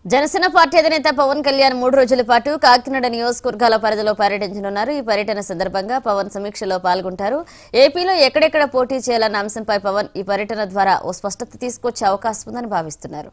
Janasena party అధినేత పవన్ కళ్యాణ్ మూడు రోజుల పాటు కాకినాడ నియోజకవర్గాల పరిధిలో పర్యటించనున్నారు ఈ పర్యటన సందర్భంగా పవన్ సమీక్షలో పాల్గొంటారు ఏపీలో ఎక్కడెక్కడ పోటీ చేయాలన్న అంశంపై పవన్ ఈ పర్యటన ద్వారా ఓ స్పష్టత తీసుకొచ్చే అవకాశం ఉందని భావిస్తున్నారు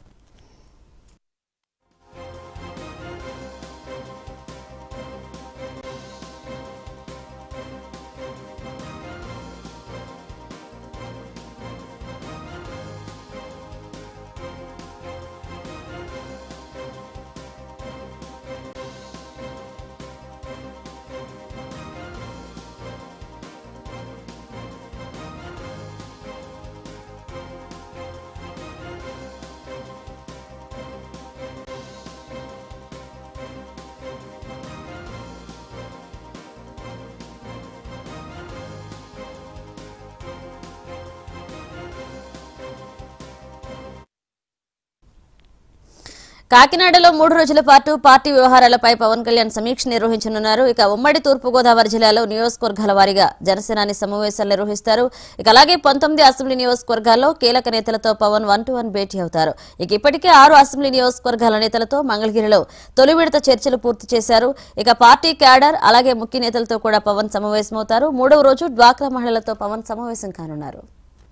కాకినాడలో మూడు రోజుల పాటు పార్టీ వ్యవహారాలపై పవన్ కళ్యాణ్ సమీక్ష నిర్వహించనున్నారు ఇక ఉమ్మడి తూర్పుగోదావరి జిల్లాలో నియోజకవర్గాల వారీగా జనసేనాని సమావేశాలు నిర్వహిస్తారు ఇక అలాగే పంతొమ్మిది అసెంబ్లీ నియోజకవర్గాల్లో కీలక నేతలతో పవన్ వన్ టు వన్ భేటీ అవుతారు ఇక ఇప్పటికే ఆరు అసెంబ్లీ నియోజకవర్గాల నేతలతో మంగళగిరిలో తొలి విడత చర్చలు పూర్తి చేశారు ఇక పార్టీ క్యాడర్ అలాగే ముఖ్య నేతలతో కూడా పవన్ సమావేశమవుతారు మూడవ రోజు డ్వాక్రా మహిళలతో పవన్ సమావేశం కానున్నారు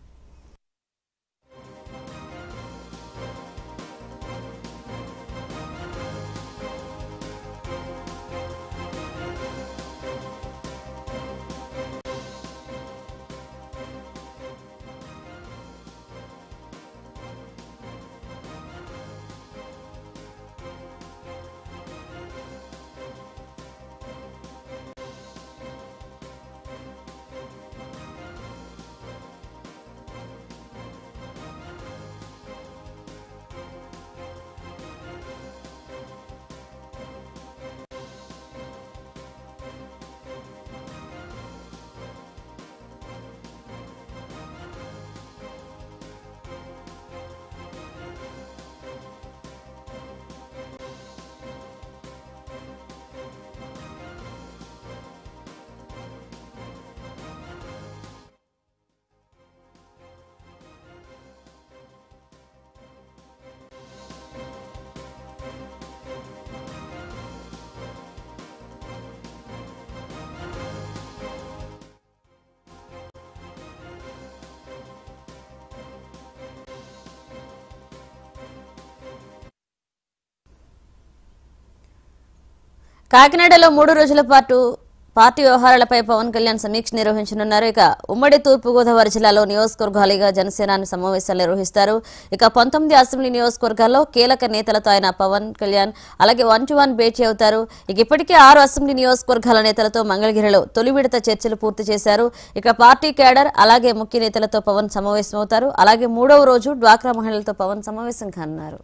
కాకినాడలో మూడు రోజుల పాటు పార్టీ వ్యవహారాలపై పవన్ కళ్యాణ్ సమీక్ష నిర్వహించనున్నారు ఇక ఉమ్మడి తూర్పుగోదావరి జిల్లాలో నియోజకవర్గాలుగా జనసేనాని సమావేశాలు నిర్వహిస్తారు ఇక పంతొమ్మిది అసెంబ్లీ నియోజకవర్గాల్లో కీలక నేతలతో ఆయన పవన్ కళ్యాణ్ అలాగే వన్ టు వన్ భేటీ అవుతారు ఇక ఇప్పటికే ఆరు అసెంబ్లీ నియోజకవర్గాల నేతలతో మంగళగిరిలో తొలి విడత చర్చలు పూర్తి చేశారు ఇక పార్టీ క్యాడర్ అలాగే ముఖ్య నేతలతో పవన్ సమావేశమవుతారు అలాగే మూడవ రోజు డ్వాక్రా మహిళలతో పవన్ సమావేశం కానున్నారు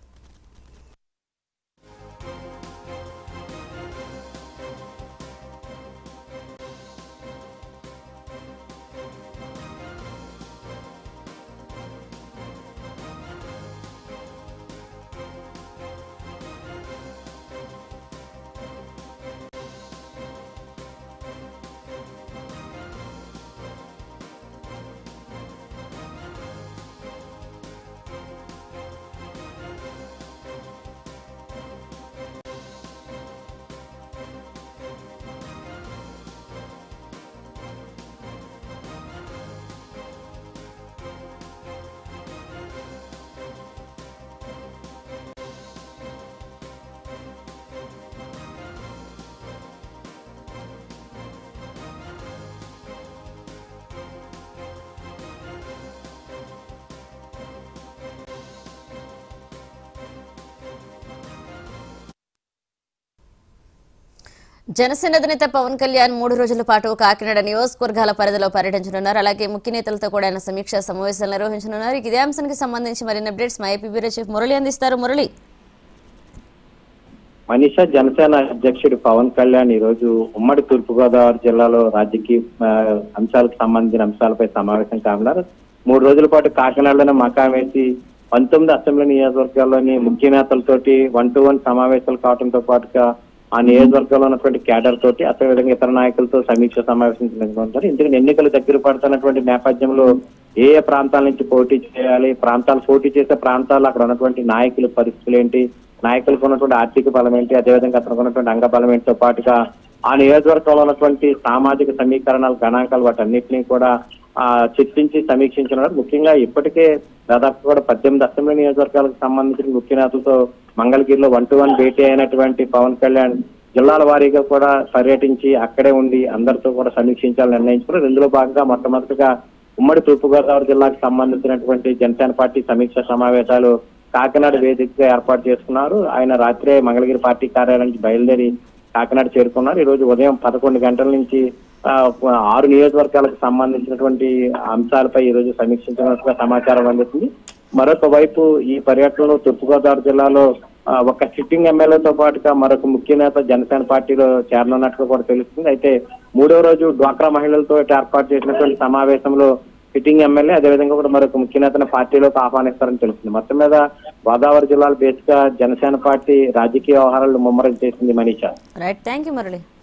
జనసేన అధినేత పవన్ కళ్యాణ్ మూడు రోజుల పాటు కాకినాడ నియోజకవర్గాల పరిధిలో పర్యటించనున్నారు అలాగే ముఖ్య నేతలతో కూడా ఆయన సమీక్షా సమావేశాలు నిర్వహించనున్నారు ఇక ఇదే అంశానికి సంబంధించి మరిన్ని అప్డేట్స్ మా ఏపీ బ్యూరో చీఫ్ మురళి అందిస్తారు మురళి మనీషా జనసేన అధ్యక్షుడు పవన్ కళ్యాణ్ ఈ రోజు ఉమ్మడి తూర్పుగోదావరి జిల్లాలో రాజకీయ ఆ, అంశాలకు సంబంధించిన అంశాలపై సమావేశం కానున్నారు మూడు రోజుల పాటు కాకినాడలోనే మకాం వేసి పంతొమ్మిది అసెంబ్లీ నియోజకవర్గాల్లోని ముఖ్య నేతలతోటి వన్ టు వన్ సమావేశాలు కావడంతో పాటుగా ఆ నియోజకవర్గంలో ఉన్నటువంటి కేడర్ తోటి అదేవిధంగా ఇతర నాయకులతో సమీక్ష సమావేశం నిర్వహించారు ఎందుకంటే ఎన్నికలు దగ్గర పడుతున్నటువంటి నేపథ్యంలో ఏ ఏ ప్రాంతాల నుంచి పోటీ చేయాలి ప్రాంతాలు పోటీ చేసే ప్రాంతాలు అక్కడ ఉన్నటువంటి నాయకుల పరిస్థితులు ఏంటి నాయకులకు ఉన్నటువంటి ఆర్థిక బలం ఏంటి అదేవిధంగా అతనికి ఉన్నటువంటి అంగ బలం ఏంటితో పాటుగా ఆ నియోజకవర్గంలో ఉన్నటువంటి సామాజిక సమీకరణాలు గణాంకాలు వాటన్నిటిని కూడా ఆ చర్చించి సమీక్షించినారు ముఖ్యంగా ఇప్పటికే దాదాపు కూడా పద్దెనిమిది అసెంబ్లీ నియోజకవర్గాలకు సంబంధించిన ముఖ్య నేతలతో మంగళగిరిలో వన్ టు వన్ భేటీ అయినటువంటి పవన్ కళ్యాణ్ జిల్లాల వారీగా కూడా పర్యటించి అక్కడే ఉండి అందరితో కూడా సమీక్షించాలని నిర్ణయించుకున్నారు ఇందులో భాగంగా మొట్టమొదటిగా ఉమ్మడి తూర్పుగోదావరి జిల్లాకు సంబంధించినటువంటి జనసేన పార్టీ సమీక్ష సమావేశాలు కాకినాడ వేదికగా ఏర్పాటు చేసుకున్నారు ఆయన రాత్రే మంగళగిరి పార్టీ కార్యాలయానికి బయలుదేరి కాకినాడ చేరుకున్నారు ఈ రోజు ఉదయం పదకొండు గంటల నుంచి ఆ, ఆరు నియోజకవర్గాలకు సంబంధించినటువంటి అంశాలపై ఈ రోజు సమీక్షించినట్టుగా సమాచారం అందుతుంది మరొక వైపు ఈ పర్యటనలో తూర్పుగోదావరి జిల్లాలో ఆ, ఒక సిట్టింగ్ ఎమ్మెల్యేతో పాటుగా మరొక ముఖ్య నేత జనసేన పార్టీలో చేరనున్నట్టుగా కూడా తెలుస్తుంది అయితే మూడో రోజు డ్వాక్రా మహిళలతో ఏర్పాటు చేసినటువంటి సమావేశంలో సిట్టింగ్ ఎమ్మెల్యే అదేవిధంగా కూడా మరొక ముఖ్య నేతను పార్టీలోకి ఆహ్వానిస్తారని తెలుస్తుంది మొత్తం మీద గోదావరి జిల్లాలో బేసిక్ గా జనసేన పార్టీ రాజకీయ వ్యవహారాలు ముమ్మరం చేసింది Manisha right thank you Murali